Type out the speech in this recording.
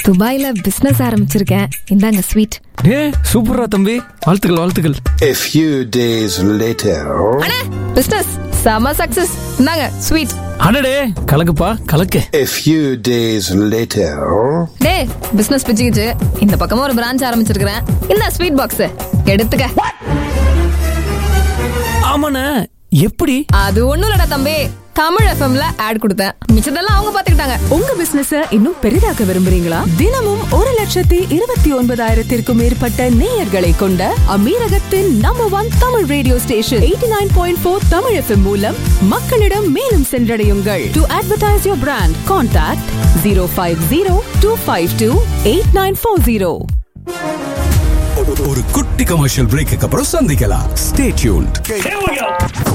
துபாயில பிசினஸ் ஆரம்பிச்சிருக்கேன் இந்தாங்க ஸ்வீட் ஏ சூப்பரா தம்பி வாழ்த்துக்கள் வாழ்த்துக்கள் A few days later, அண்ணே பிசினஸ் செம சக்சஸ் இந்தாங்க ஸ்வீட் அடடே கலக்குப்பா கலக்கு a few days later, டே பிசினஸ் பிச்சுக்கிச்சு இந்த பக்கமா ஒரு பிரான்ச் ஆரம்பிச்சிருக்கிறேன் இந்த ஸ்வீட் பாக்ஸ் எடுத்துக்க ஆமாண்ணே எப்படி அது ஒண்ணும் இல்லடா தம்பி தமிழ் எஃப்எம்ல ஆட் கொடுத்தேன் மிச்சதெல்லாம் அவங்க பாத்துக்கிட்டாங்க உங்க பிசினஸ இன்னும் பெரிதாக்க விரும்புறீங்களா தினமும் ஒரு லட்சத்தி இருபத்தி ஒன்பதாயிரத்திற்கும் மேற்பட்ட நேயர்களை கொண்ட அமீரகத்தின் number one Tamil radio station eighty nine point four Tamil FM மூலம் மக்களிடம் மேலும் சென்றடையுங்கள் to advertise your brand contact zero five zero two five two eight nine four zero ஒரு குட்டி கமர்ஷியல் பிரேக்கு அப்புறம் சந்திக்கலாம் ஸ்டே டியூன்ட்